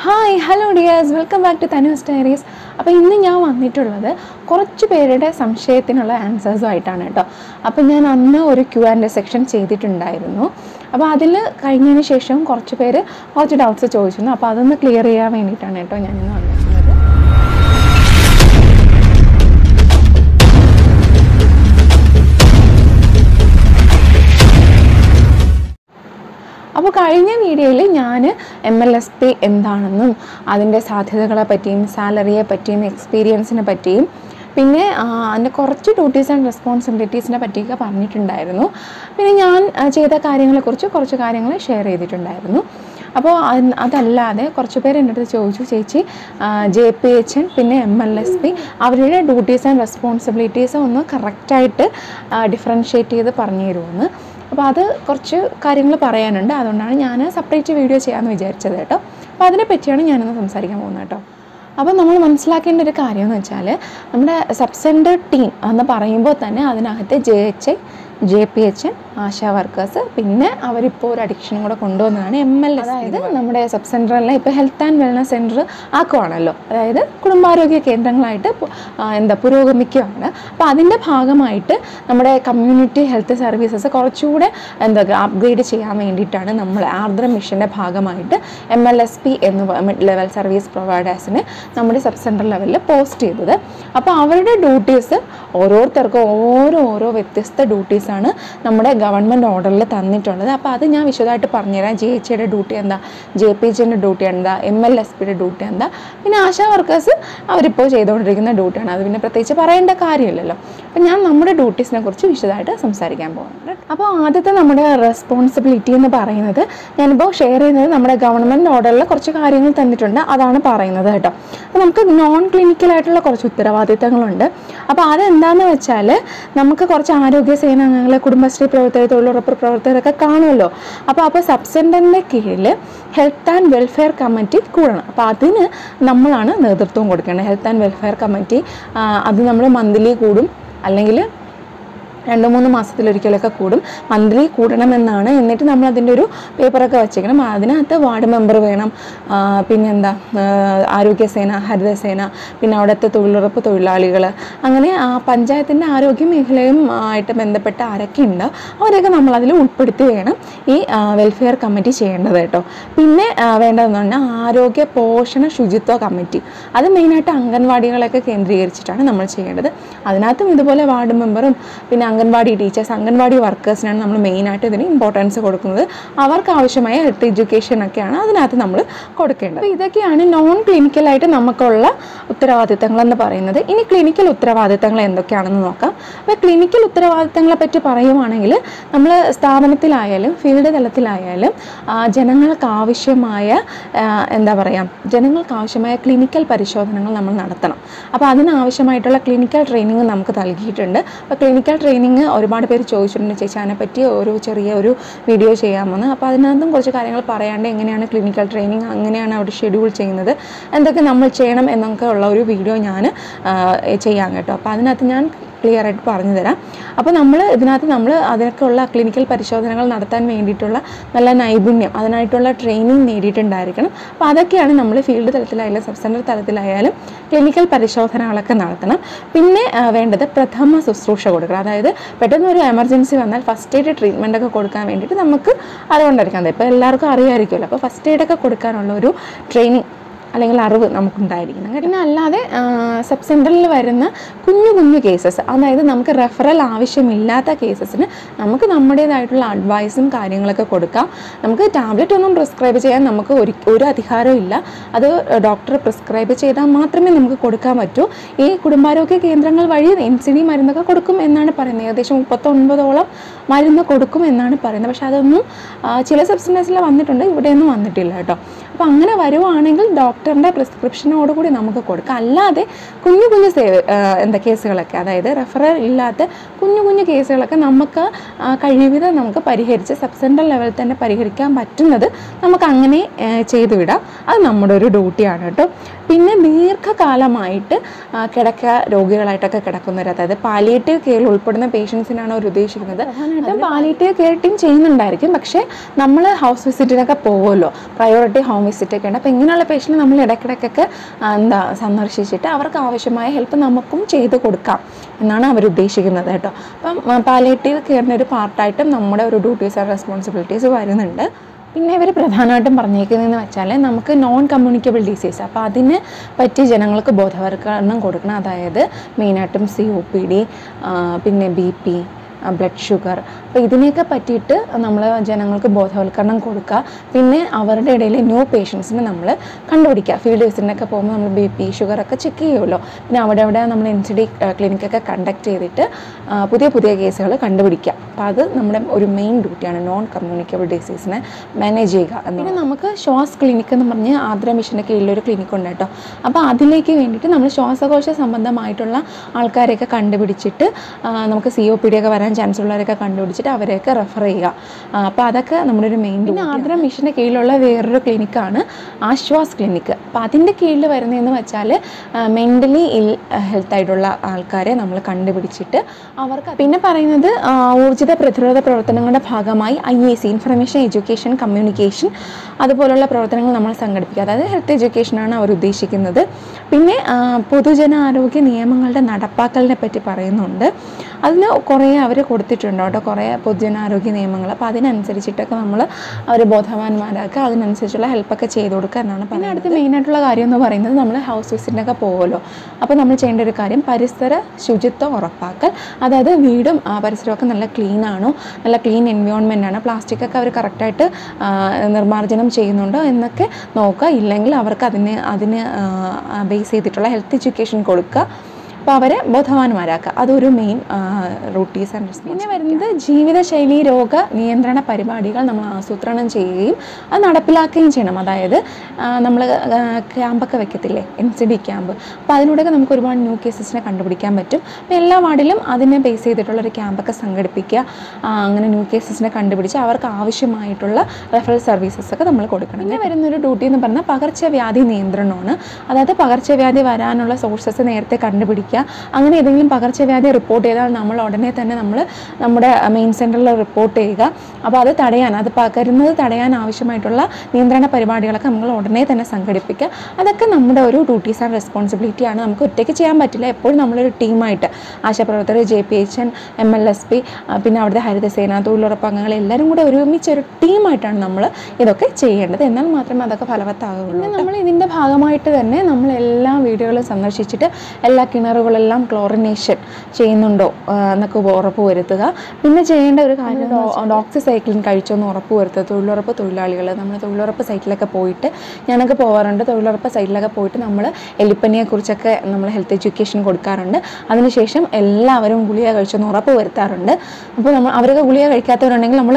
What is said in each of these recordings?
hi hello dears welcome back to Tanu's diaries അപ്പോൾ ഇന്ന് ഞാൻ വന്നിട്ടുള്ളത് കുറച്ച് പേരുടെ സംശയത്തിനുള്ള ആൻസേഴ്സുമായിട്ടാണ് കേട്ടോ അപ്പോൾ ഞാൻ അന്ന് ഒരു ക്യു ആൻഡ് സെക്ഷൻ ചെയ്തിട്ടുണ്ടായിരുന്നു അപ്പോൾ അതിൽ കഴിഞ്ഞതിന് ശേഷം കുറച്ച് പേര് കുറച്ച് ഡൗട്ട്സ് ചോദിച്ചിരുന്നു അപ്പോൾ അതൊന്ന് ക്ലിയർ ചെയ്യാൻ വേണ്ടിയിട്ടാണ് കേട്ടോ ഞാനിന്ന് വന്നിട്ടുള്ളത് അപ്പോൾ കഴിഞ്ഞ വീഡിയോയിൽ ഞാൻ എം എൽ എസ് പി എന്താണെന്നും അതിൻ്റെ സാധ്യതകളെ പറ്റിയും സാലറിയെ പറ്റിയും എക്സ്പീരിയൻസിനെ പറ്റിയും പിന്നെ ആ, അതിൻ്റെ കുറച്ച് ഡ്യൂട്ടീസ് ആൻഡ് റെസ്പോൺസിബിലിറ്റീസിനെ പറ്റിയൊക്കെ പറഞ്ഞിട്ടുണ്ടായിരുന്നു പിന്നെ ഞാൻ ആ, ചെയ്ത കാര്യങ്ങളെക്കുറിച്ച് കുറച്ച് കാര്യങ്ങൾ ഷെയർ ചെയ്തിട്ടുണ്ടായിരുന്നു അപ്പോൾ അത് അതല്ലാതെ കുറച്ച് പേര് എൻ്റെ അടുത്ത് ചോദിച്ചു ചേച്ചി ജെ പി എച്ച് എൻ പിന്നെ എം എൽ എസ് പി അവരുടെ ഡ്യൂട്ടീസ് ആൻഡ് റെസ്പോൺസിബിലിറ്റീസ് ഒന്ന് കറക്റ്റായിട്ട് ഡിഫറൻഷ്യേറ്റ് ചെയ്ത് പറഞ്ഞു തരുമെന്ന് അപ്പോൾ അത് കുറച്ച് കാര്യങ്ങൾ പറയാനുണ്ട് അതുകൊണ്ടാണ് ഞാൻ സെപ്പറേറ്റ് വീഡിയോ ചെയ്യാമെന്ന് വിചാരിച്ചത് കേട്ടോ അപ്പോൾ അതിനെ പറ്റിയാണ് ഞാനൊന്ന് സംസാരിക്കാൻ പോകുന്നത് കേട്ടോ അപ്പോൾ നമ്മൾ മനസ്സിലാക്കേണ്ട ഒരു കാര്യം എന്ന് വെച്ചാൽ നമ്മുടെ സബ് സെൻറ്റർ ടീം എന്ന് പറയുമ്പോൾ തന്നെ അതിനകത്ത് J H I J P H N ASHA workers പിന്നെ അവരിപ്പോൾ ഒരു അഡിക്ഷനും കൂടെ കൊണ്ടുവന്നതാണ് എം എൽ എസ് അതായത് നമ്മുടെ സബ് സെൻറ്ററെല്ലാം ഇപ്പോൾ ഹെൽത്ത് ആൻഡ് വെൽനസ് സെൻറ്റർ ആക്കുവാണല്ലോ അതായത് കുടുംബാരോഗ്യ കേന്ദ്രങ്ങളായിട്ട് പു- ആ, എന്താ പുരോഗമിക്കുകയാണ് അപ്പോൾ അതിൻ്റെ ഭാഗമായിട്ട് നമ്മുടെ കമ്മ്യൂണിറ്റി ഹെൽത്ത് സർവീസസ് കുറച്ചുകൂടെ എന്താ അപ്ഗ്രേഡ് ചെയ്യാൻ വേണ്ടിയിട്ടാണ് നമ്മൾ ആർദ്ര മിഷൻ്റെ ഭാഗമായിട്ട് എം എൽ എസ് പി എന്ന് മിഡ് ലെവൽ സർവീസ് പ്രൊവൈഡേഴ്സിന് നമ്മുടെ സബ് സെൻറ്റർ ലെവലിൽ പോസ്റ്റ് ചെയ്തത് അപ്പോൾ അവരുടെ ഡ്യൂട്ടീസ് ഓരോരുത്തർക്കും ഓരോ ഓരോ വ്യത്യസ്ത ഡ്യൂട്ടീസാണ് നമ്മുടെ ഗവൺമെൻറ് ഓർഡറിൽ തന്നിട്ടുള്ളത് അപ്പോൾ അത് ഞാൻ വിശദമായിട്ട് പറഞ്ഞുതരാം ജെ എച്ച് യുടെ ഡ്യൂട്ടി എന്താ ജെ പി എച്ചിൻ്റെ ഡ്യൂട്ടി എന്താ എം എൽ എസ് പിയുടെ ഡ്യൂട്ടി എന്താ പിന്നെ ആശാ വർക്കേഴ്സ് അവരിപ്പോൾ ചെയ്തുകൊണ്ടിരിക്കുന്ന ഡ്യൂട്ടിയാണ് അത് പിന്നെ പ്രത്യേകിച്ച് പറയേണ്ട കാര്യമില്ലല്ലോ അപ്പം ഞാൻ നമ്മുടെ ഡ്യൂട്ടീസിനെ കുറിച്ച് വിശദമായിട്ട് സംസാരിക്കാൻ പോകുന്നുണ്ട് അപ്പോൾ ആദ്യത്തെ നമ്മുടെ റെസ്പോൺസിബിലിറ്റി എന്ന് പറയുന്നത് ഞാനിപ്പോൾ ഷെയർ ചെയ്യുന്നത് നമ്മുടെ ഗവൺമെൻറ് ഓർഡറിൽ കുറച്ച് കാര്യങ്ങൾ തന്നിട്ടുണ്ട് അതാണ് പറയുന്നത് കേട്ടോ അപ്പോൾ നമുക്ക് നോൺ ക്ലിനിക്കലായിട്ടുള്ള കുറച്ച് ഉത്തരവാദിത്തങ്ങളുണ്ട് അപ്പോൾ അതെന്താണെന്ന് വെച്ചാൽ നമുക്ക് കുറച്ച് ആരോഗ്യ സേനാംഗങ്ങളെ കുടുംബശ്രീ പ്രവർത്തകർ തൊഴിലുറപ്പ് പ്രവർത്തകരൊക്കെ കാണുമല്ലോ അപ്പോൾ അപ്പോൾ സബ് സെൻറ്ററിൻ്റെ കീഴിൽ ഹെൽത്ത് ആൻഡ് വെൽഫെയർ കമ്മിറ്റി കൂടണം അപ്പോൾ അതിന് നമ്മളാണ് നേതൃത്വം കൊടുക്കേണ്ടത് ഹെൽത്ത് ആൻഡ് വെൽഫെയർ കമ്മിറ്റി അത് നമ്മൾ മന്ത്ലി കൂടും അല്ലെങ്കിൽ രണ്ട് മൂന്ന് മാസത്തിലൊരിക്കലൊക്കെ കൂടും മന്ത്ലി കൂടണമെന്നാണ് എന്നിട്ട് നമ്മൾ അതിൻ്റെ ഒരു പേപ്പറൊക്കെ വച്ചേക്കണം അതിനകത്ത് വാർഡ് മെമ്പർ വേണം ആ, പിന്നെന്താ ആ, ആരോഗ്യസേന ഹരിതസേന പിന്നെ അവിടുത്തെ തൊഴിലുറപ്പ് തൊഴിലാളികൾ അങ്ങനെ ആ പഞ്ചായത്തിൻ്റെ ആരോഗ്യ മേഖലയും ആയിട്ട് ബന്ധപ്പെട്ട ആരൊക്കെ ഉണ്ട് അവരെയൊക്കെ നമ്മൾ അതിൽ ഉൾപ്പെടുത്തി വേണം ഈ ആ, വെൽഫെയർ കമ്മിറ്റി ചെയ്യേണ്ടത് കേട്ടോ പിന്നെ ആ, വേണ്ടതെന്ന് പറഞ്ഞാൽ ആരോഗ്യ പോഷണ ശുചിത്വ കമ്മിറ്റി അത് മെയിനായിട്ട് അംഗൻവാടികളൊക്കെ കേന്ദ്രീകരിച്ചിട്ടാണ് നമ്മൾ ചെയ്യേണ്ടത് അതിനകത്തും ഇതുപോലെ വാർഡ് മെമ്പറും പിന്നെ അംഗൻവാടി ടീച്ചേഴ്സ് അംഗൻവാടി വർക്കേഴ്സിനാണ് നമ്മൾ മെയിനായിട്ട് ഇതിന് ഇമ്പോർട്ടൻസ് കൊടുക്കുന്നത് അവർക്ക് ആവശ്യമായ ഹെൽത്ത് എഡ്യൂക്കേഷൻ ഒക്കെയാണ് അതിനകത്ത് നമ്മൾ കൊടുക്കേണ്ടത് അപ്പോൾ ഇതൊക്കെയാണ് നോൺ ക്ലിനിക്കലായിട്ട് നമുക്കുള്ള ഉത്തരവാദിത്തങ്ങൾ എന്ന് പറയുന്നത് ഇനി ക്ലിനിക്കൽ ഉത്തരവാദിത്തങ്ങൾ എന്തൊക്കെയാണെന്ന് നോക്കാം അപ്പോൾ ക്ലിനിക്കൽ ഉത്തരവാദിത്തങ്ങളെ പറ്റി പറയുവാണെങ്കിൽ നമ്മൾ സ്ഥാപനത്തിലായാലും ഫീൽഡ് തലത്തിലായാലും ആ, ജനങ്ങൾക്ക് ആവശ്യമായ ആ, എന്താ പറയുക ജനങ്ങൾക്ക് ആവശ്യമായ ക്ലിനിക്കൽ പരിശോധനകൾ നമ്മൾ നടത്തണം അപ്പോൾ അതിനാവശ്യമായിട്ടുള്ള ക്ലിനിക്കൽ ട്രെയിനിങ് നമുക്ക് നൽകിയിട്ടുണ്ട് അപ്പോൾ ക്ലിനിക്കൽ ട്രെയിനിങ് ഒരുപാട് പേര് ചോദിച്ചിട്ടുണ്ട് ചേച്ചി അതിനെപ്പറ്റി ഒരു ചെറിയ ഒരു വീഡിയോ ചെയ്യാമെന്ന് അപ്പോൾ അതിനകത്തും കുറച്ച് കാര്യങ്ങൾ പറയാണ്ട് എങ്ങനെയാണ് ക്ലിനിക്കൽ ട്രെയിനിങ് അങ്ങനെയാണ് അവിടെ ഷെഡ്യൂൾ ചെയ്യുന്നത് എന്തൊക്കെ നമ്മൾ ചെയ്യണം എന്നൊക്കെ ഉള്ള ഒരു വീഡിയോ ഞാൻ ചെയ്യാം കേട്ടോ അപ്പോൾ അതിനകത്ത് ഞാൻ ക്ലിയർ ആയിട്ട് പറഞ്ഞു തരാം അപ്പോൾ നമ്മൾ ഇതിനകത്ത് നമ്മൾ അതിനൊക്കെയുള്ള ക്ലിനിക്കൽ പരിശോധനകൾ നടത്താൻ വേണ്ടിയിട്ടുള്ള നല്ല നൈപുണ്യം അതിനായിട്ടുള്ള ട്രെയിനിങ് നേടിയിട്ടുണ്ടായിരിക്കണം അപ്പോൾ അതൊക്കെയാണ് നമ്മൾ ഫീൽഡ് തലത്തിലായാലും സബ് സെൻറ്റർ തലത്തിലായാലും ക്ലിനിക്കൽ പരിശോധനകളൊക്കെ നടത്തണം പിന്നെ ആ, വേണ്ടത് പ്രഥമ ശുശ്രൂഷ കൊടുക്കണം അതായത് പെട്ടെന്ന് ഒരു എമർജൻസി വന്നാൽ ഫസ്റ്റ് എയ്ഡ് ട്രീറ്റ്മെൻ്റ് ഒക്കെ കൊടുക്കാൻ വേണ്ടിയിട്ട് നമുക്ക് അറിവുണ്ടായിരിക്കാം ഇപ്പോൾ എല്ലാവർക്കും അറിയാമായിരിക്കുമല്ലോ അപ്പോൾ ഫസ്റ്റ് എയ്ഡ് ഒക്കെ കൊടുക്കാനുള്ള ഒരു ട്രെയിനിങ് അല്ലെങ്കിൽ അറിവ് നമുക്കുണ്ടായിരിക്കണം പിന്നെ അല്ലാതെ സബ് സെൻറ്ററിൽ വരുന്ന കുഞ്ഞു കുഞ്ഞു കേസസ് അതായത് നമുക്ക് റെഫറൽ ആവശ്യമില്ലാത്ത കേസസിന് നമുക്ക് നമ്മുടേതായിട്ടുള്ള അഡ്വൈസും കാര്യങ്ങളൊക്കെ കൊടുക്കാം നമുക്ക് ടാബ്ലറ്റ് ഒന്നും പ്രിസ്ക്രൈബ് ചെയ്യാൻ നമുക്ക് ഒരു ഒരു അധികാരവും ഇല്ല അത് ഡോക്ടർ പ്രിസ്ക്രൈബ് ചെയ്താൽ മാത്രമേ നമുക്ക് കൊടുക്കാൻ പറ്റൂ ഈ കുടുംബാരോഗ്യ കേന്ദ്രങ്ങൾ വഴി എൻ സി ഡി മരുന്നൊക്കെ കൊടുക്കും എന്നാണ് പറയുന്നത് ഏകദേശം മുപ്പത്തൊൻപതോളം മരുന്ന് കൊടുക്കും എന്നാണ് പറയുന്നത് പക്ഷേ അതൊന്നും ആ, ചില സബ്സിഡൻസിൽ വന്നിട്ടുണ്ട് ഇവിടെയൊന്നും വന്നിട്ടില്ല കേട്ടോ അപ്പോൾ അങ്ങനെ വരുവാണെങ്കിൽ ഡോക്ടറിൻ്റെ പ്രിസ്ക്രിപ്ഷനോടുകൂടി നമുക്ക് കൊടുക്കാം അല്ലാതെ കുഞ്ഞു കുഞ്ഞു സേവ ആ, എന്താ കേസുകളൊക്കെ അതായത് റെഫറൽ ഇല്ലാത്ത കുഞ്ഞു കുഞ്ഞു കേസുകളൊക്കെ നമുക്ക് ആ, കഴിവിധം നമുക്ക് പരിഹരിച്ച് സബ് സെൻറ്റർ ലെവലിൽ തന്നെ പരിഹരിക്കാൻ പറ്റുന്നത് നമുക്ക് അങ്ങനെ ആ, ചെയ്തു വിടാം അത് നമ്മുടെ ഒരു ഡ്യൂട്ടിയാണ് കേട്ടോ പിന്നെ ദീർഘകാലമായിട്ട് ആ, കിടക്ക രോഗികളായിട്ടൊക്കെ കിടക്കുന്നവർ അതായത് പാലിയേറ്റീവ് കെയറിൽ ഉൾപ്പെടുന്ന പേഷ്യൻസിനാണ് അവർ ഉദ്ദേശിക്കുന്നത് പ്രധാനമായിട്ടും പാലിയേറ്റീവ് കെയർ ടീം ചെയ്യുന്നുണ്ടായിരിക്കും പക്ഷേ നമ്മൾ ഹൗസ് വിസിറ്റിനൊക്കെ പോകുമല്ലോ പ്രയോറിറ്റി ഹോം വിസിറ്റ് ഒക്കെ ഉണ്ട് അപ്പോൾ ഇങ്ങനെയുള്ള പേഷ്യൻറ്റ് നമ്മൾ ഇടയ്ക്കിടയ്ക്കൊക്കെ ആ, എന്താ സന്ദർശിച്ചിട്ട് അവർക്ക് ആവശ്യമായ ഹെൽപ്പ് നമുക്കും ചെയ്ത് കൊടുക്കാം എന്നാണ് അവർ ഉദ്ദേശിക്കുന്നത് കേട്ടോ അപ്പം പാലിയേറ്റീവ് കെയറിൻ്റെ ഒരു പാർട്ടായിട്ടും നമ്മുടെ ഒരു ഡ്യൂട്ടീസ് ആൻഡ് റെസ്പോൺസിബിലിറ്റീസ് വരുന്നുണ്ട് പിന്നെ ഇവർ പ്രധാനമായിട്ടും പറഞ്ഞേക്കുന്നതെന്ന് വെച്ചാൽ നമുക്ക് നോൺ കമ്മ്യൂണിക്കബിൾ ഡിസീസ് അപ്പോൾ അതിന് പറ്റി ജനങ്ങൾക്ക് ബോധവൽക്കരണം കൊടുക്കണം അതായത് മെയിനായിട്ടും സി ഒ പി ഡി പിന്നെ ബി പി ബ്ലഡ് ഷുഗർ അപ്പോൾ ഇതിനെയൊക്കെ പറ്റിയിട്ട് നമ്മൾ ജനങ്ങൾക്ക് ബോധവൽക്കരണം കൊടുക്കുക പിന്നെ അവരുടെ ഇടയിൽ ന്യൂ പേഷ്യൻസിനെ നമ്മൾ കണ്ടുപിടിക്കുക ഫീൽഡ് വിസിറ്റിനൊക്കെ പോകുമ്പോൾ നമ്മൾ ബി പി ഷുഗറൊക്കെ ചെക്ക് ചെയ്യുമല്ലോ പിന്നെ അവിടെ അവിടെ നമ്മൾ എൻ സി ഡി ക്ലിനിക്കൊക്കെ കണ്ടക്ട് ചെയ്തിട്ട് ആ, പുതിയ പുതിയ കേസുകൾ കണ്ടുപിടിക്കുക അപ്പോൾ അത് നമ്മുടെ ഒരു മെയിൻ ഡ്യൂട്ടിയാണ് നോൺ കമ്മ്യൂണിക്കബിൾ ഡിസീസിനെ മാനേജ് ചെയ്യുക എന്ന് പിന്നെ നമുക്ക് ശ്വാസ് ക്ലിനിക് എന്ന് പറഞ്ഞ് ആദ്ര മിഷൻ്റെ കീഴിലൊരു ക്ലിനിക് ഉണ്ട് കേട്ടോ അപ്പോൾ അതിലേക്ക് വേണ്ടിയിട്ട് നമ്മൾ ശ്വാസകോശ സംബന്ധമായിട്ടുള്ള ആൾക്കാരെയൊക്കെ കണ്ടുപിടിച്ചിട്ട് ആ, നമുക്ക് സി ഒ പി ഡി ഒക്കെ വരാൻ ചാൻസ് ഉള്ളവരൊക്കെ കണ്ടുപിടിച്ചിട്ട് അവരെയൊക്കെ റെഫർ ചെയ്യുക ആ, അപ്പോൾ അതൊക്കെ നമ്മുടെ ഒരു മെയിൻ പിന്നെ ആർദ്ര മിഷൻ്റെ കീഴിലുള്ള വേറൊരു ക്ലിനിക്കാണ് ആശ്വാസ് ക്ലിനിക്ക് അപ്പോൾ അതിൻ്റെ കീഴിൽ വരുന്നതെന്ന് വെച്ചാൽ മെൻ്റലി ഇൽ ഹെൽത്ത് ആയിട്ടുള്ള ആൾക്കാരെ നമ്മൾ കണ്ടുപിടിച്ചിട്ട് അവർക്ക് പിന്നെ പറയുന്നത് ആ, ഊർജിത പ്രതിരോധ പ്രവർത്തനങ്ങളുടെ ഭാഗമായി I A C information education communication അതുപോലുള്ള പ്രവർത്തനങ്ങൾ നമ്മൾ സംഘടിപ്പിക്കുക അതായത് ഹെൽത്ത് എഡ്യൂക്കേഷനാണ് അവർ ഉദ്ദേശിക്കുന്നത് പിന്നെ ആ, പൊതുജനാരോഗ്യ നിയമങ്ങളുടെ നടപ്പാക്കലിനെ പറ്റി പറയുന്നുണ്ട് അതിന് കുറേ അവർ കൊടുത്തിട്ടുണ്ട് കേട്ടോ കുറേ പൊതുജനാരോഗ്യ നിയമങ്ങൾ അപ്പോൾ അതിനനുസരിച്ചിട്ടൊക്കെ നമ്മൾ അവർ ബോധവാന്മാരാക്കുക അതിനനുസരിച്ചുള്ള ഹെൽപ്പൊക്കെ ചെയ്ത് കൊടുക്കുക എന്നാണ് പിന്നെ അടുത്ത് മെയിനായിട്ടുള്ള കാര്യം എന്ന് പറയുന്നത് നമ്മൾ ഹൗസ് വിസിറ്റിനൊക്കെ പോകുമല്ലോ അപ്പോൾ നമ്മൾ ചെയ്യേണ്ട ഒരു കാര്യം പരിസര ശുചിത്വം ഉറപ്പാക്കൽ അതായത് വീടും ആ, പരിസരമൊക്കെ നല്ല ക്ലീൻ ആണോ നല്ല ക്ലീൻ എൻവയോൺമെൻ്റ് ആണ് പ്ലാസ്റ്റിക് ഒക്കെ അവർ കറക്റ്റായിട്ട് നിർമ്മാർജ്ജനം ചെയ്യുന്നുണ്ടോ എന്നൊക്കെ നോക്കുക ഇല്ലെങ്കിൽ അവർക്ക് അതിന് അതിന് ബേസ് ചെയ്തിട്ടുള്ള ഹെൽത്ത് എഡ്യൂക്കേഷൻ കൊടുക്കുക അപ്പോൾ അവരെ ബോധവാന്മാരാക്കുക അതൊരു മെയിൻ റൂട്ടീസ് ആൻഡ് പിന്നെ വരുന്നത് ജീവിതശൈലി രോഗ നിയന്ത്രണ പരിപാടികൾ നമ്മൾ ആസൂത്രണം ചെയ്യുകയും അത് നടപ്പിലാക്കുകയും ചെയ്യണം അതായത് നമ്മൾ ക്യാമ്പൊക്കെ വെക്കത്തില്ലേ എൻ സി ഡി ക്യാമ്പ് അപ്പോൾ അതിലൂടെയൊക്കെ നമുക്ക് ഒരുപാട് ന്യൂ കേസസിനെ കണ്ടുപിടിക്കാൻ പറ്റും അപ്പോൾ എല്ലാ വാർഡിലും അതിനെ ബേസ് ചെയ്തിട്ടുള്ള ഒരു ക്യാമ്പൊക്കെ സംഘടിപ്പിക്കുക ആ, അങ്ങനെ ന്യൂ കേസസിനെ കണ്ടുപിടിച്ച് അവർക്ക് ആവശ്യമായിട്ടുള്ള റെഫറൽ സർവീസസ് ഒക്കെ നമ്മൾ കൊടുക്കണം പിന്നെ വരുന്നൊരു ഡ്യൂട്ടി എന്ന് പറഞ്ഞാൽ പകർച്ചവ്യാധി നിയന്ത്രണമാണ് അതായത് പകർച്ചവ്യാധി വരാനുള്ള സോഴ്സസ് നേരത്തെ കണ്ടുപിടിക്കുക അങ്ങനെ ഏതെങ്കിലും പകർച്ചവ്യാധി റിപ്പോർട്ട് ചെയ്താൽ നമ്മൾ ഉടനെ തന്നെ നമ്മൾ നമ്മുടെ മെയിൻ സെൻറ്ററിൽ റിപ്പോർട്ട് ചെയ്യുക അപ്പോൾ അത് തടയാൻ അത് പകരുന്നത് തടയാൻ ആവശ്യമായിട്ടുള്ള നിയന്ത്രണ പരിപാടികളൊക്കെ നമ്മൾ ഉടനെ തന്നെ സംഘടിപ്പിക്കുക അതൊക്കെ നമ്മുടെ ഒരു ഡ്യൂട്ടീസ് ആൻഡ് റെസ്പോൺസിബിലിറ്റിയാണ് നമുക്ക് ഒറ്റയ്ക്ക് ചെയ്യാൻ പറ്റില്ല എപ്പോഴും നമ്മളൊരു ടീമായിട്ട് ആശാപ്രവർത്തകർ J P H N M L S P പിന്നെ അവിടുത്തെ ഹരിതസേന തൊഴിലുറപ്പ് അംഗങ്ങൾ എല്ലാവരും കൂടെ ഒരുമിച്ച് ഒരു ടീമായിട്ടാണ് നമ്മൾ ഇതൊക്കെ ചെയ്യേണ്ടത് എന്നാൽ മാത്രമേ അതൊക്കെ ഫലവത്താകുള്ളൂ പിന്നെ നമ്മൾ ഇതിൻ്റെ ഭാഗമായിട്ട് തന്നെ നമ്മൾ എല്ലാ വീടുകളും സന്ദർശിച്ചിട്ട് എല്ലാ കിണറുകളെല്ലാം ക്ലോറിനേഷൻ ചെയ്യുന്നുണ്ടോ ആ, എന്നൊക്കെ ഉറപ്പ് വരുത്തുക പിന്നെ ചെയ്യേണ്ട ഒരു കാര്യം ഡോക്സി സൈക്ലിൻ കഴിച്ചോന്ന് ഉറപ്പ് വരുത്തുക തൊഴിലുറപ്പ് തൊഴിലാളികൾ നമ്മൾ തൊഴിലുറപ്പ് സൈറ്റിലൊക്കെ പോയിട്ട് ഞാനൊക്കെ പോകാറുണ്ട് തൊഴിലുറപ്പ് സൈറ്റിലൊക്കെ പോയിട്ട് നമ്മൾ എലിപ്പനിയെക്കുറിച്ചൊക്കെ നമ്മൾ ഹെൽത്ത് എഡ്യൂക്കേഷൻ കൊടുക്കാറുണ്ട് അതിനുശേഷം എല്ലാവരും ഗുളിക കഴിച്ചൊന്ന് ഉറപ്പ് വരുത്താറുണ്ട് അപ്പോൾ നമ്മൾ അവരൊക്കെ ഗുളിക കഴിക്കാത്തവരുണ്ടെങ്കിൽ നമ്മൾ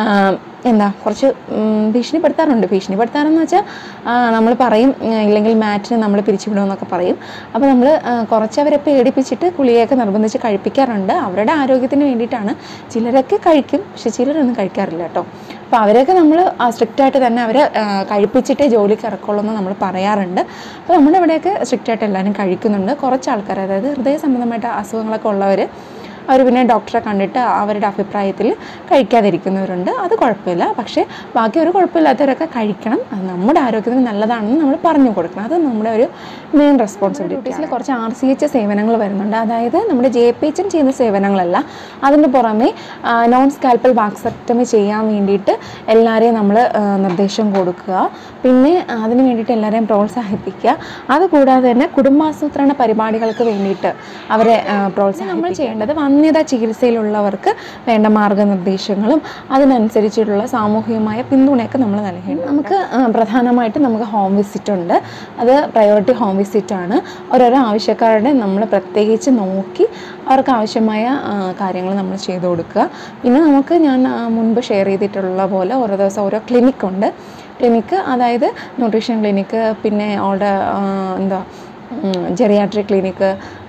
എന്താ കുറച്ച് ഉം, ഭീഷണിപ്പെടുത്താറുണ്ട് ഭീഷണിപ്പെടുത്താറെന്ന് വെച്ചാൽ നമ്മൾ പറയും ഉം, ഇല്ലെങ്കിൽ മാറ്റിന് നമ്മൾ പിരിച്ചുവിടുമെന്നൊക്കെ പറയും അപ്പോൾ നമ്മൾ കുറച്ച് അവരെ പേടിപ്പിച്ചിട്ട് ഗുളികയൊക്കെ നിർബന്ധിച്ച് കഴിപ്പിക്കാറുണ്ട് അവരുടെ ആരോഗ്യത്തിന് വേണ്ടിയിട്ടാണ് ചിലരൊക്കെ കഴിക്കും പക്ഷെ ചിലരൊന്നും കഴിക്കാറില്ല കേട്ടോ അപ്പോൾ അവരെയൊക്കെ നമ്മൾ സ്ട്രിക്റ്റായിട്ട് തന്നെ അവരെ ആ, കഴിപ്പിച്ചിട്ടേ ജോലിക്ക് ഇറക്കുള്ളൂ എന്ന് നമ്മൾ പറയാറുണ്ട് അപ്പോൾ നമ്മുടെ ഇവിടെയൊക്കെ സ്ട്രിക്റ്റായിട്ട് എല്ലാവരും കഴിക്കുന്നുണ്ട് കുറച്ച് ആൾക്കാർ അതായത് ഹൃദയ സംബന്ധമായിട്ട് അസുഖങ്ങളൊക്കെ ഉള്ളവർ അവർ പിന്നെ ഡോക്ടറെ കണ്ടിട്ട് അവരുടെ അഭിപ്രായത്തിൽ കഴിക്കാതിരിക്കുന്നവരുണ്ട് അത് കുഴപ്പമില്ല പക്ഷേ ബാക്കി ഒരു കുഴപ്പമില്ലാത്തവരൊക്കെ കഴിക്കണം അത് നമ്മുടെ ആരോഗ്യത്തിന് നല്ലതാണെന്ന് നമ്മൾ പറഞ്ഞു കൊടുക്കണം അത് നമ്മുടെ ഒരു മെയിൻ റെസ്പോൺസിബിലിറ്റീസിൽ കുറച്ച് ആർ സി എച്ച് സേവനങ്ങൾ വരുന്നുണ്ട് അതായത് നമ്മുടെ ജെ പി എച്ച് ചെയ്യുന്ന സേവനങ്ങളല്ല അതിന് പുറമെ നോൺ സ്കാൽപ്പൽ വാക്സെക്ടമി ചെയ്യാൻ വേണ്ടിയിട്ട് എല്ലാവരെയും നമ്മൾ നിർദ്ദേശം കൊടുക്കുക പിന്നെ അതിന് വേണ്ടിയിട്ട് എല്ലാവരെയും പ്രോത്സാഹിപ്പിക്കുക അതുകൂടാതെ തന്നെ കുടുംബാസൂത്രണ പരിപാടികൾക്ക് വേണ്ടിയിട്ട് അവരെ പ്രോത്സാഹനം നമ്മൾ ചെയ്യേണ്ടത് വന്ധ്യത ചികിത്സയിലുള്ളവർക്ക് വേണ്ട മാർഗനിർദ്ദേശങ്ങളും അതിനനുസരിച്ചിട്ടുള്ള സാമൂഹികമായ പിന്തുണയൊക്കെ നമ്മൾ നൽകേണ്ടത് നമുക്ക് ആ, പ്രധാനമായിട്ട് നമുക്ക് ഹോം വിസിറ്റ് ഉണ്ട് അത് പ്രയോറിറ്റി ഹോം വിസിറ്റ് ആണ് ഓരോരോ ആവശ്യക്കാരുടെ നമ്മൾ പ്രത്യേകിച്ച് നോക്കി അവർക്ക് ആവശ്യമായ കാര്യങ്ങൾ നമ്മൾ ചെയ്തു കൊടുക്കുക പിന്നെ നമുക്ക് ഞാൻ ആ, മുൻപ് ഷെയർ ചെയ്തിട്ടുള്ള പോലെ ഓരോ ദിവസം ഓരോ ക്ലിനിക് ഉണ്ട് ക്ലിനിക്ക് അതായത് ന്യൂട്രീഷൻ ക്ലിനിക്ക് പിന്നെ അവിടെ എന്താ ജെറിയാട്രിക് ക്ലിനിക്ക്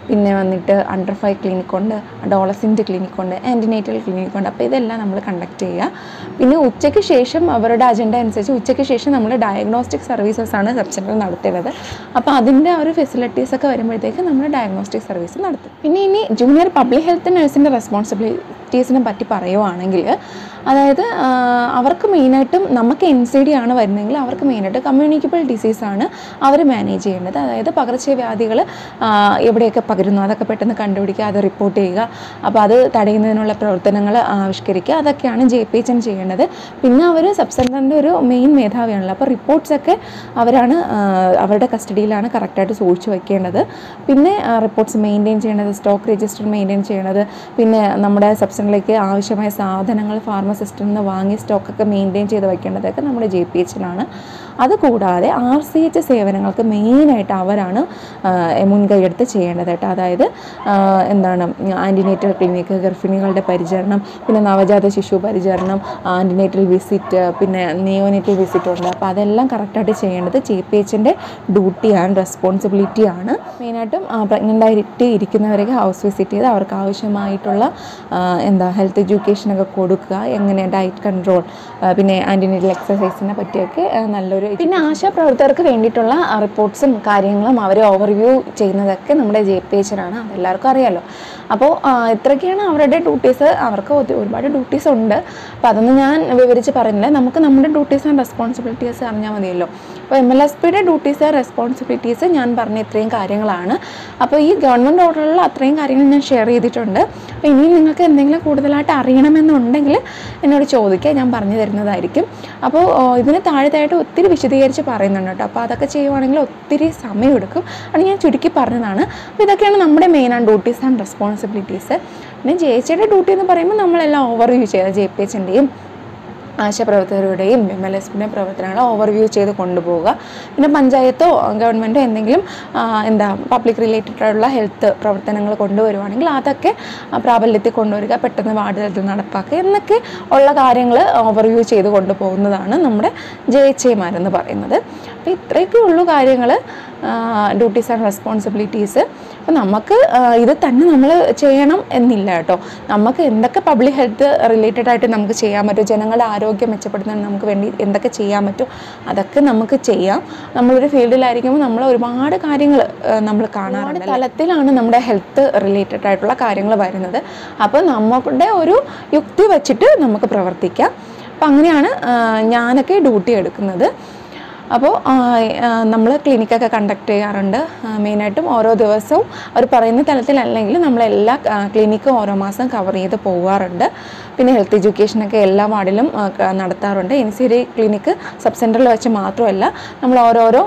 പിന്നെ വന്നിട്ട് അണ്ടർ ഫൈവ് ക്ലിനിക് ഉണ്ട് ഡോളസിൻ്റെ ക്ലിനിക് ഉണ്ട് ആൻറ്റിനേറ്റൽ ക്ലിനിക് ഉണ്ട് അപ്പോൾ ഇതെല്ലാം നമ്മൾ കണ്ടക്ട് ചെയ്യുക പിന്നെ ഉച്ചയ്ക്ക് ശേഷം അവരുടെ അജണ്ട അനുസരിച്ച് ഉച്ചയ്ക്ക് ശേഷം നമ്മൾ ഡയഗ്നോസ്റ്റിക് സർവീസസ് ആണ് സബ് സെൻറ്റർ നടത്തുന്നത് അപ്പോൾ അതിൻ്റെ ആ ഒരു ഫെസിലിറ്റീസ് ഒക്കെ വരുമ്പോഴത്തേക്ക് നമ്മൾ ഡയഗ്നോസ്റ്റിക് സർവീസ് നടത്തും പിന്നെ ഇനി ജൂനിയർ പബ്ലിക് ഹെൽത്ത് നഴ്സിൻ്റെ റെസ്പോൺസിബിലിറ്റീസിനെ പറ്റി പറയുവാണെങ്കിൽ അതായത് ആ, അവർക്ക് മെയിനായിട്ടും നമുക്ക് എൻ സി ഡി ആണ് വരുന്നതെങ്കിൽ അവർക്ക് മെയിനായിട്ട് കമ്മ്യൂണിക്കബിൾ ഡിസീസാണ് അവർ മാനേജ് ചെയ്യേണ്ടത് അതായത് പകർച്ചവ്യാധികൾ എവിടെയൊക്കെ പകരുന്നു അതൊക്കെ പെട്ടെന്ന് കണ്ടുപിടിക്കുക അത് റിപ്പോർട്ട് ചെയ്യുക അപ്പോൾ അത് തടയുന്നതിനുള്ള പ്രവർത്തനങ്ങൾ ആവിഷ്കരിക്കുക അതൊക്കെയാണ് ജെ പി എച്ച് എൻ ചെയ്യേണ്ടത് പിന്നെ അവർ സബ് സെൻറ്ററിൻ്റെ ഒരു മെയിൻ മേധാവിയാണല്ലോ അപ്പോൾ റിപ്പോർട്ട്സ് ഒക്കെ അവരാണ് ആ, അവരുടെ കസ്റ്റഡിയിലാണ് കറക്റ്റായിട്ട് സൂക്ഷിച്ച് വയ്ക്കേണ്ടത് പിന്നെ റിപ്പോർട്ട്സ് മെയിൻറ്റെയിൻ ചെയ്യേണ്ടത് സ്റ്റോക്ക് രജിസ്റ്റർ മെയിൻറ്റെയിൻ ചെയ്യേണ്ടത് പിന്നെ നമ്മുടെ സബ് സെൻറ്ററിലേക്ക് ആവശ്യമായ സാധനങ്ങൾ ഫാർമസിസ്റ്റിൽ നിന്ന് വാങ്ങിയ സ്റ്റോക്കൊക്കെ മെയിൻറ്റെയിൻ ചെയ്ത് വയ്ക്കേണ്ടതൊക്കെ നമ്മുടെ ജെ പി എച്ചിലാണ് അതുകൂടാതെ ആർ സി എച്ച് സേവനങ്ങൾക്ക് മെയിനായിട്ട് അവരാണ് ആ, മുൻകൈയെടുത്ത് ചെയ്യേണ്ടത് കേട്ടോ അതായത് ആ, എന്താണ് ആൻറ്റിനേറ്റൽ ക്ലിനിക്ക് ഗർഭിണികളുടെ പരിചരണം പിന്നെ നവജാത ശിശു പരിചരണം ആൻറ്റിനേറ്റൽ വിസിറ്റ് പിന്നെ നിയോനേറ്റൽ വിസിറ്റ് ഉണ്ട് അപ്പോൾ അതെല്ലാം കറക്റ്റായിട്ട് ചെയ്യേണ്ടത് ജെ പി എച്ചിൻ്റെ ഡ്യൂട്ടിയാണ് റെസ്പോൺസിബിലിറ്റിയാണ് മെയിനായിട്ടും പ്രഗ്നൻ്റ് ആയിട്ട് ഇരിക്കുന്നവരൊക്കെ ഹൗസ് വിസിറ്റ് ചെയ്ത് അവർക്ക് ആവശ്യമായിട്ടുള്ള ആ, എന്താ ഹെൽത്ത് എഡ്യൂക്കേഷനൊക്കെ കൊടുക്കുക എങ്ങനെ ഡയറ്റ് കൺട്രോൾ പിന്നെ ആൻറ്റിനേറ്റൽ എക്സസൈസിനെ പറ്റിയൊക്കെ ആ, നല്ലൊരു പിന്നെ ആശാപ്രവർത്തകർക്ക് വേണ്ടിയിട്ടുള്ള റിപ്പോർട്ട്സും കാര്യങ്ങളും അവർ ഓവർവ്യൂ ചെയ്യുന്നതൊക്കെ നമ്മുടെ ജെ പി എച്ചിനാണ് അതെല്ലാവർക്കും അറിയാമല്ലോ അപ്പോൾ ഇത്രയൊക്കെയാണ് അവരുടെ ഡ്യൂട്ടീസ് അവർക്ക് ഒത്തി- ഒരുപാട് ഡ്യൂട്ടീസ് ഉണ്ട് അപ്പോൾ അതൊന്നും ഞാൻ വിവരിച്ച് പറയുന്നില്ല നമുക്ക് നമ്മുടെ ഡ്യൂട്ടീസ് ആൻഡ് റെസ്പോൺസിബിലിറ്റീസ് അറിഞ്ഞാൽ മതിയല്ലോ അപ്പോൾ എം എൽ എസ് പിയുടെ ഡ്യൂട്ടീസ് റെസ്പോൺസിബിലിറ്റീസ് ഞാൻ പറഞ്ഞ ഇത്രയും കാര്യങ്ങളാണ് അപ്പോൾ ഈ ഗവൺമെൻറ് ഓർഡറിലുള്ള അത്രയും കാര്യങ്ങൾ ഞാൻ ഷെയർ ചെയ്തിട്ടുണ്ട് അപ്പോൾ ഇനിയും നിങ്ങൾക്ക് എന്തെങ്കിലും കൂടുതലായിട്ട് അറിയണമെന്നുണ്ടെങ്കിൽ എന്നോട് ചോദിക്കുക ഞാൻ പറഞ്ഞു തരുന്നതായിരിക്കും അപ്പോൾ ഓ, ഇതിന് താഴത്തായിട്ട് ഒത്തിരി വിശദീകരിച്ച് പറയുന്നുണ്ട് കേട്ടോ അപ്പോൾ അതൊക്കെ ചെയ്യുവാണെങ്കിൽ ഒത്തിരി സമയമെടുക്കും അത് ഞാൻ ചുരുക്കി പറഞ്ഞതാണ് അപ്പോൾ ഇതൊക്കെയാണ് നമ്മുടെ main and duties and responsibilities പിന്നെ ജെ എച്ചിയുടെ ഡ്യൂട്ടി എന്ന് പറയുമ്പോൾ നമ്മളെല്ലാം ഓവർവ്യൂ ചെയ്യുക ജെ പി എച്ചിൻ്റെയും ആശാപ്രവർത്തകരുടെയും എം എൽ എസ് പിൻ്റെ പ്രവർത്തനങ്ങൾ ഓവർവ്യൂ ചെയ്ത് കൊണ്ടുപോവുക പിന്നെ പഞ്ചായത്തോ ഗവൺമെൻറ്റോ എന്തെങ്കിലും ആ, എന്താ പബ്ലിക് റിലേറ്റഡ് ആയിട്ടുള്ള ഹെൽത്ത് പ്രവർത്തനങ്ങൾ കൊണ്ടുവരുവാണെങ്കിൽ അതൊക്കെ ആ, പ്രാബല്യത്തിൽ കൊണ്ടുവരിക പെട്ടെന്ന് വാർഡ് തലത്തിൽ നടപ്പാക്കുക എന്നൊക്കെ ഉള്ള കാര്യങ്ങൾ ഓവർവ്യൂ ചെയ്ത് കൊണ്ടുപോകുന്നതാണ് നമ്മുടെ ജെ എച്ച് ഐമാരെന്ന് പറയുന്നത് അപ്പോൾ ഇത്രയൊക്കെ ഉള്ളൂ കാര്യങ്ങൾ ഡ്യൂട്ടീസ് ആൻഡ് റെസ്പോൺസിബിലിറ്റീസ് അപ്പോൾ നമുക്ക് ആ, ഇത് തന്നെ നമ്മൾ ചെയ്യണം എന്നില്ല കേട്ടോ നമുക്ക് എന്തൊക്കെ പബ്ലിക് ഹെൽത്ത് റിലേറ്റഡ് ആയിട്ട് നമുക്ക് ചെയ്യാൻ പറ്റും ജനങ്ങളുടെ ആരോഗ്യം മെച്ചപ്പെടുത്താൻ നമുക്ക് വേണ്ടി എന്തൊക്കെ ചെയ്യാൻ പറ്റും അതൊക്കെ നമുക്ക് ചെയ്യാം നമ്മളൊരു ഫീൽഡിലായിരിക്കുമ്പോൾ നമ്മൾ ഒരുപാട് കാര്യങ്ങൾ നമ്മൾ കാണാറുണ്ട് തലത്തിലാണ് നമ്മുടെ ഹെൽത്ത് റിലേറ്റഡ് ആയിട്ടുള്ള കാര്യങ്ങൾ വരുന്നത് അപ്പോൾ നമ്മുടെ ഒരു യുക്തി വെച്ചിട്ട് നമുക്ക് പ്രവർത്തിക്കാം അപ്പം അങ്ങനെയാണ് ആ, ഞാനൊക്കെ ഡ്യൂട്ടി എടുക്കുന്നത് അപ്പോൾ നമ്മൾ ക്ലിനിക്കൊക്കെ കണ്ടക്ട് ചെയ്യാറുണ്ട് മെയിനായിട്ടും ഓരോ ദിവസവും അവർ പറയുന്ന തലത്തിലല്ലെങ്കിൽ നമ്മൾ എല്ലാ ക്ലിനിക്കും ഓരോ മാസം കവർ ചെയ്ത് പോകാറുണ്ട് പിന്നെ ഹെൽത്ത് എഡ്യൂക്കേഷനൊക്കെ എല്ലാ വാർഡിലും ആ, ക- നടത്താറുണ്ട് N C D clinic sub സെൻറ്ററിൽ വെച്ച് മാത്രമല്ല നമ്മൾ ഓരോരോ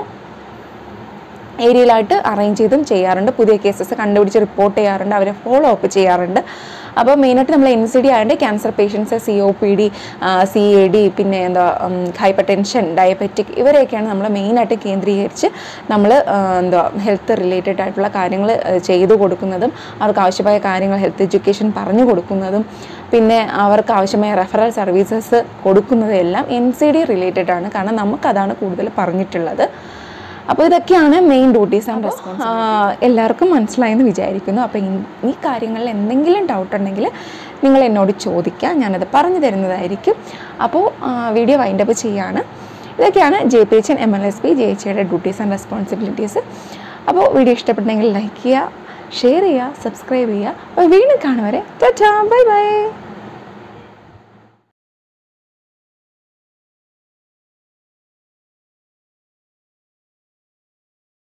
ഏരിയയിലായിട്ട് അറേഞ്ച് ചെയ്തും ചെയ്യാറുണ്ട് പുതിയ കേസസ് കണ്ടുപിടിച്ച് റിപ്പോർട്ട് ചെയ്യാറുണ്ട് അവരെ ഫോളോ അപ്പ് ചെയ്യാറുണ്ട് അപ്പോൾ മെയിനായിട്ട് നമ്മൾ എൻ സി ഡി ആയതുകൊണ്ട് cancer patients C O P D C A D പിന്നെ എന്താ ഹൈപ്പർ ടെൻഷൻ ഡയബറ്റിക് ഇവരെയൊക്കെയാണ് നമ്മൾ മെയിനായിട്ട് കേന്ദ്രീകരിച്ച് നമ്മൾ എന്താ ഹെൽത്ത് റിലേറ്റഡ് ആയിട്ടുള്ള കാര്യങ്ങൾ ചെയ്തു കൊടുക്കുന്നതും അവർക്ക് ആവശ്യമായ കാര്യങ്ങൾ ഹെൽത്ത് എഡ്യൂക്കേഷൻ പറഞ്ഞു കൊടുക്കുന്നതും പിന്നെ അവർക്ക് ആവശ്യമായ റെഫറൽ സർവീസസ് കൊടുക്കുന്നതും എല്ലാം എൻ സി ഡി റിലേറ്റഡ് ആണ് കാരണം നമുക്കതാണ് കൂടുതൽ പറഞ്ഞിട്ടുള്ളത് അപ്പോൾ ഇതൊക്കെയാണ് മെയിൻ ഡ്യൂട്ടീസ് ആൻഡ് റെസ്പോൺസ് എല്ലാവർക്കും മനസ്സിലായെന്ന് വിചാരിക്കുന്നു അപ്പോൾ ഈ- ഈ കാര്യങ്ങളിൽ എന്തെങ്കിലും ഡൗട്ട് ഉണ്ടെങ്കിൽ നിങ്ങൾ എന്നോട് ചോദിക്കുക ഞാനത് പറഞ്ഞു തരുന്നതായിരിക്കും അപ്പോൾ വീഡിയോ വൈൻഡപ്പ് ചെയ്യാണ് ഇതൊക്കെയാണ് J P H N M L S P J H യുടെ ഡ്യൂട്ടീസ് ആൻഡ് റെസ്പോൺസിബിലിറ്റീസ് അപ്പോൾ വീഡിയോ ഇഷ്ടപ്പെട്ടെങ്കിൽ ലൈക്ക് ചെയ്യുക ഷെയർ ചെയ്യുക സബ്സ്ക്രൈബ് ചെയ്യുക അപ്പോൾ വീണ്ടും കാണുവരെ ബൈ ബൈ